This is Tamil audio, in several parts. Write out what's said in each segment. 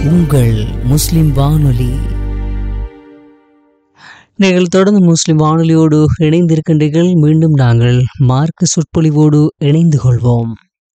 உங்கள் முஸ்லிம் வானொலி நீங்கள் தொடர்ந்து முஸ்லிம் வானொலியோடு இணைந்திருக்கின்றீர்கள் மீண்டும் நாங்கள் மார்க்க சொற்பொழிவோடு இணைந்து கொள்வோம்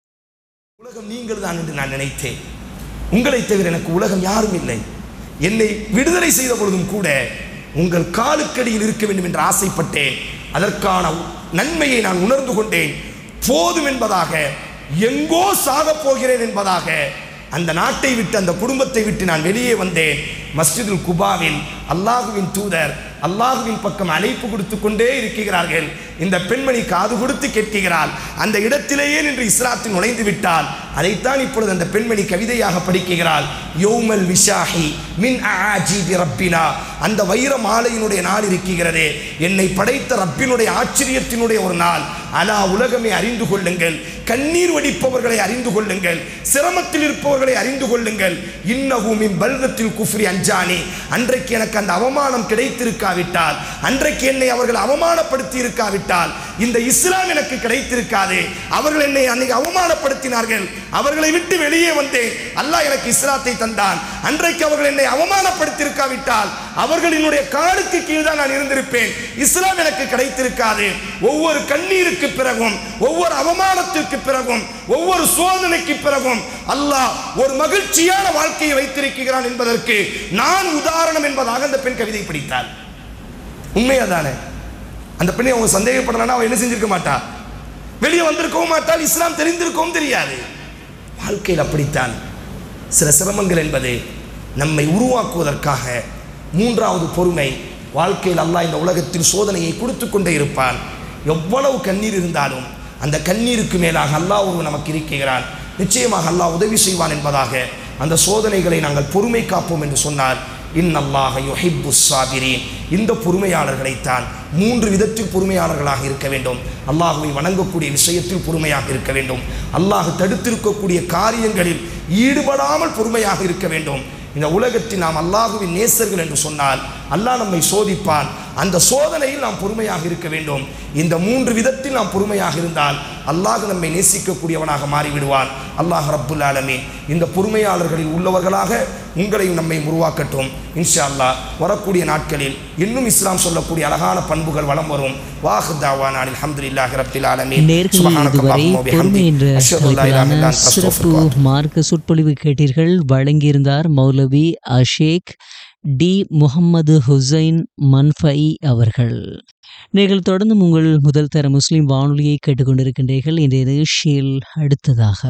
உலகம் நீங்கள் தான் என்று நான் நினைத்தேன் உங்களை தவிர எனக்கு உலகம் யாரும் இல்லை என்னை விடுதலை செய்த பொழுதும் கூட உங்கள் காலுக்கடியில் இருக்க வேண்டும் என்று ஆசைப்பட்டேன் அதற்கான நன்மையை நான் உணர்ந்து கொண்டேன் போதும் என்பதாக எங்கோ சாகப் போகிறேன் என்பதாக அந்த நாட்டை விட்டு அந்த குடும்பத்தை விட்டு நான் வெளியே வந்தேன் மஸ்ஜிதுல் குபாவில் அல்லாஹுவின் தூதர் அல்லாஹுவின் பக்கம் அழைப்பு கொடுத்து கொண்டே இருக்கிறார்கள் இந்த பெண்மணி காது கொடுத்து கேட்கிறாள் அந்த இடத்திலேயே நின்று இஸ்லாத்தில் நுழைந்து விட்டால் அதைத்தான் இப்பொழுது அந்த பெண்மணி கவிதையாக படிக்கிறாள் யோமல் விஷாஹி மின் ஆஜிபி ரப்பினா அந்த வைர மாலையினுடைய நாள் இருக்கிறதே என்னை படைத்த ரப்பினுடைய ஆச்சரியத்தினுடைய ஒரு நாள் அலா உலகமே அறிந்து கொள்ளுங்கள் கண்ணீர் வடிப்பவர்களை அறிந்து கொள்ளுங்கள் சிரமத்தில் இருப்பவர்களை அறிந்து கொள்ளுங்கள் இன்னஹூமின் பல்கத்தில் குஃப்ரி அஞ்சானி அன்றைக்கு எனக்கு அந்த அவமானம் கிடைத்திருக்காவிட்டால் அன்றைக்கு என்னை அவர்கள் அவமானப்படுத்தி இருக்காவிட்டால் இந்த இஸ்லாம் எனக்கு கிடைத்திருக்காது அவர்கள் என்னை அன்னைக்கு அவமானப்படுத்தினார்கள் அவர்களை விட்டு வெளியே வந்தேன் அல்லாஹ் எனக்கு இஸ்லாத்தை தந்தான் அன்றைக்கு அவர்கள் என்னை அவமானப்படுத்தியிருக்காவிட்டால் அவர்களினுடைய காலுக்கு கீழ் தான் நான் இருந்திருப்பேன் இஸ்லாம் எனக்கு கிடைத்திருக்காது ஒவ்வொரு கண்ணீருக்கு பிறகும் ஒவ்வொரு அவமானத்திற்கு பிறகும் ஒவ்வொரு சோதனைக்கு பிறகும் அல்லாஹ் ஒரு மகிழ்ச்சியான வாழ்க்கையை வைத்திருக்கிறான் என்பதற்கு நான் உதாரணம் என்பதாக அந்த பெண் கவிதை படித்தாள் உண்மையாதானே அந்த பெண்ணை அவங்க சந்தேகப்படலன்னா அவன் என்ன செஞ்சிருக்க மாட்டா வெளியே வந்திருக்கவும் மாட்டால் இஸ்லாம் தெரிந்திருக்கவும் தெரியாது வாழ்க்கையில் அப்படித்தான் சில சிரமங்கள் என்பது நம்மை உருவாக்குவதற்காக மூன்றாவது பொறுமை வாழ்க்கையில் அல்லாஹ் இந்த உலகத்தில் சோதனையை கொடுத்து கொண்டே இருப்பான் எவ்வளவு கண்ணீர் இருந்தாலும் அந்த கண்ணீருக்கு மேலாக அல்லாஹ் ஒரு நமக்கு இருக்கிறான் நிச்சயமாக அல்லாஹ் உதவி செய்வான் என்பதாக அந்த சோதனைகளை நாங்கள் பொறுமை காப்போம் என்று சொன்னால் இன்னல்லாஹ யுஹிப்பு சாபிரீன் இந்த பொறுமையாளர்களைத்தான் மூன்று விதத்தில் பொறுமையாளர்களாக இருக்க வேண்டும் அல்லாஹுவை வணங்கக்கூடிய விஷயத்தில் பொறுமையாக இருக்க வேண்டும் அல்லாஹ் தடுத்திருக்கக்கூடிய காரியங்களில் ஈடுபடாமல் பொறுமையாக இருக்க வேண்டும் இந்த உலகத்தில் நாம் அல்லாஹுவின் நேசர்கள் என்று சொன்னால் அல்லாஹ் நம்மை சோதிப்பான் அந்த சோதனையில் நாம் பொறுமையாக இருக்க வேண்டும் இந்த மூன்று விதத்தில் நாம் பொறுமையாக இருந்தால் அல்லாஹ் நம்மை நேசிக்கக்கூடியவனாக மாறிவிடுவான் அல்லாஹ் ரப்புல் ஆலமீன் இந்த பொறுமையாளர்களில் உள்ளவர்களாக உங்களையும் நம்மை உருவாக்கட்டும் இன்ஷா அல்லாஹ் வரக்கூடிய நாட்களில் இன்னும் இஸ்லாம் சொல்லக்கூடிய அழகான பண்புகள் வளம் வரும் வாஹு தாவான் அல்ஹம்துலில்லாஹி ரப்பில் ஆலமீன் நேர்கள் சுப்ஹானக இதுவரை அல்லாஹும்ம வபிஹம்திக். பொறுமை என்ற அஷ்ஹது அல்லா இலாஹ தலைப்பிலான இல்லா அன்த சிறப்பு அஸ்தக்ஃபிருக்க மார்க்க சொற்பொழிவு கேட்டீர்கள் வழங்கியிருந்தார் மௌலவி அஷேக் டி முகம்மது ஹுசைன் மன்ஃபை அவர்கள் நீங்கள் தொடர்ந்து உங்கள் முதல் தர முஸ்லிம் வானொலியை கேட்டுக்கொண்டிருக்கின்றீர்கள் இன்றைய நிகழ்ச்சியில் அடுத்ததாக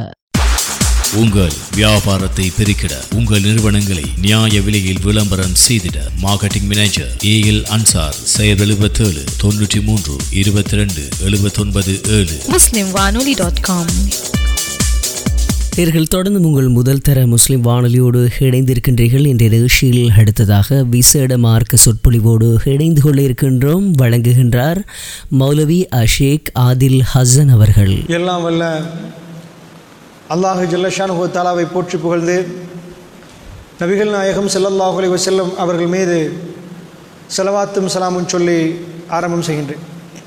உங்கள் வியாபாரத்தை பெருக்கிட உங்கள் நிறுவனங்களை நியாய விலையில் விளம்பரம் செய்திட marketing manager A L Ansar செயல் எழுபத்தேழு தொன்னூற்றி மூன்று இருபத்தி ரெண்டு எழுபத்தொன்பது ஏழு muslimwanoli.com நேர்கள் தொடர்ந்து உங்கள் முதல் தர முஸ்லிம் வானொலியோடு இணைந்திருக்கின்றீர்கள் இன்றைய நிகழ்ச்சியில் அடுத்ததாக விசேட மார்க்க சொற்பொழிவோடு இணைந்து கொள்ள இருக்கின்றோம் வழங்குகின்றார் மௌலவி அஷேக் ஆதில் ஹசன் அவர்கள் எல்லாம் வல்ல அல்லாஹு ஜல்லஷானுஹு தாலாவை போற்றி புகழ்ந்து நபிகள் நாயகம் ஸல்லல்லாஹு அலைஹி வஸல்லம் அவர்கள் மீது செலவாத்தும் சலாமும் சொல்லி ஆரம்பம் செய்கின்றேன்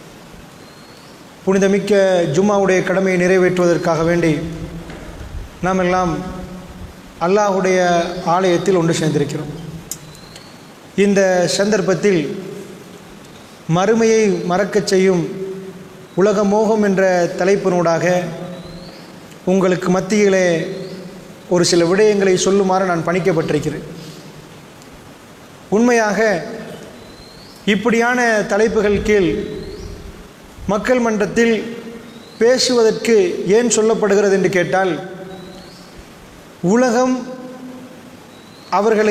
புனிதமிக்க ஜும்மாவுடைய கடமையை நிறைவேற்றுவதற்காக வேண்டி நாம் எல்லாம் அல்லாஹுடைய ஆலயத்தில் ஒன்று சேர்ந்திருக்கிறோம் இந்த சந்தர்ப்பத்தில் மறுமையை மறக்கச் செய்யும் உலக மோகம் என்ற தலைப்பினூடாக உங்களுக்கு மத்தியிலே ஒரு சில விடயங்களை சொல்லுமாறு நான் பணிக்கப்பட்டிருக்கிறேன் உண்மையாக இப்படியான தலைப்புகள் கீழ் மக்கள் மன்றத்தில் பேசுவதற்கு ஏன் சொல்லப்படுகிறது என்று கேட்டால் உலகம் அவர்களை